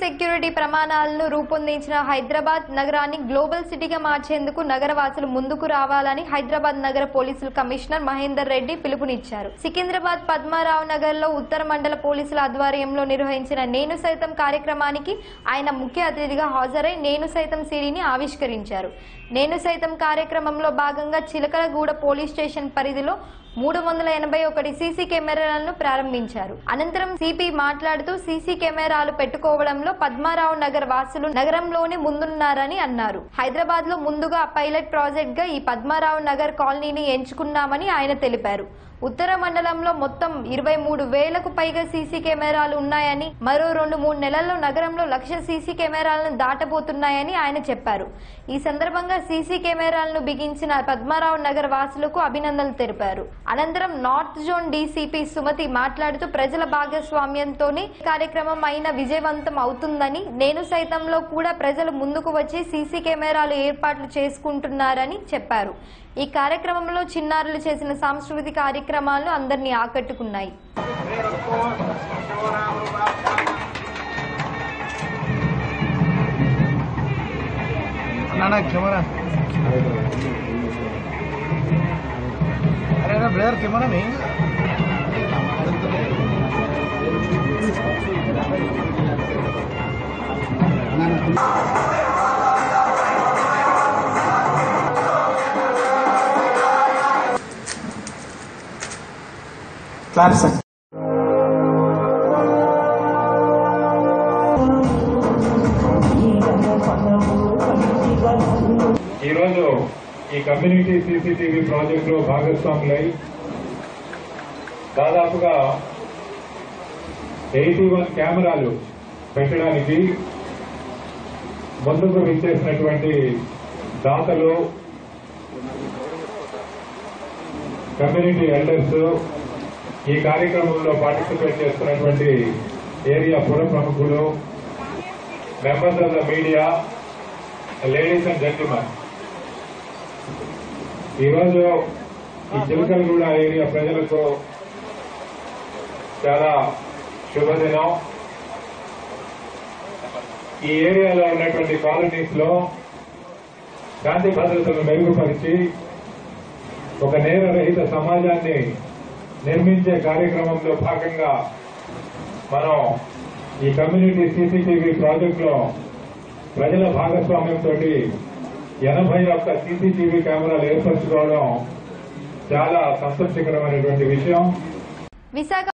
security ప్రమాణాలను రూపొందించిన హైదరాబాద్ నగరాన్ని గ్లోబల్ సిటీగా మార్చేందుకు నగరవాసులు ముందుకు రావాలని హైదరాబాద్ నగర పోలీసులు కమిషనర్ మహేందర్ రెడ్డి పిలుపునిచ్చారు సికింద్రాబాద్ పద్మారావు నగర్ లో ఉత్తర మండల పోలీసుల ఆధ్వర్యంలో నిర్వహించిన నేను సైతం కార్యక్రమానికి ఆయన ముఖ్య అతిథిగా హాజరై నేను సైతం సిడీని ఆవిష్కరించారు నేను సైతం కార్యక్రమంలో భాగంగా చిలకలగూడ పోలీస్ స్టేషన్ పరిధిలో మూడు వందల ఎనభై ఒకటి సీసీ కెమెరాలను ప్రారంభించారు అనంతరం సిపి మాట్లాడుతూ సీసీ కెమెరాలు పెట్టుకోవడంలో పద్మారావు నగర్ వాసులు నగరంలోనే ముందున్నారని అన్నారు హైదరాబాద్ లో ముందుగా పైలట్ ప్రాజెక్ట్ గా ఈ పద్మారావు నగర్ కాలనీని ఎంచుకున్నామని ఆయన తెలిపారు ఉత్తర మండలంలో మొత్తం ఇరవై మూడు వేలకు పైగా సీసీ కెమెరాలు ఉన్నాయని మరో రెండు మూడు నెలల్లో నగరంలో లక్ష సీసీ కెమెరాలను దాటబోతున్నాయని ఆయన చెప్పారు ఈ సందర్భంగా సీసీ కెమెరాలను బిగించిన పద్మారావు నగర్ వాసులకు అభినందనలు తెలిపారు అనంతరం నార్త్ జోన్ డీసీపీ సుమతి మాట్లాడుతూ ప్రజల భాగస్వామ్యంతోనే కార్యక్రమం అయిన విజయవంతం అవుతుందని నేను సైతంలో కూడా ప్రజలు ముందుకు వచ్చి సీసీ కెమెరాలు ఏర్పాట్లు చేసుకుంటున్నారని చెప్పారు ఈ కార్యక్రమంలో చిన్నారులు చేసిన సాంస్కృతిక కార్యక్రమాలు అందరినీ ఆకట్టుకున్నాయి नाना कैमरा अरे ना ब्रदर कैमरा नहीं क्लास ఈరోజు ఈ కమ్యూనిటీ సీసీటీవీ ప్రాజెక్టులో భాగస్వాములై దాదాపుగా ఎయిటీ వన్ కెమెరాలు పెట్టడానికి ముందుకు విచ్చేసినటువంటి దాతలు కమ్యూనిటీ ఎల్డర్స్ ఈ కార్యక్రమంలో పార్టిసిపేట్ చేస్తున్నటువంటి ఏరియా పుర ప్రముఖులు members of the media ladies and gentlemen ఈరోజు ఈ చిలకలగూడ ఏరియా ప్రజలకు చాలా శుభదినం ఈ ఏరియాలో ఉన్నటువంటి కాలనీస్ లో శాంతి భద్రతను మెరుగుపరిచి ఒక నేరరహిత సమాజాన్ని నిర్మించే కార్యక్రమంలో భాగంగా మనం ఈ కమ్యూనిటీ సీసీటీవీ ప్రాజెక్టులో ప్రజల భాగస్వామ్యంతో ఎనభై ఒక్క సీసీటీవీ కెమెరాలు ఏర్పరచుకోవడం చాలా సంతృప్తికరమైనటువంటి విషయం విశాఖ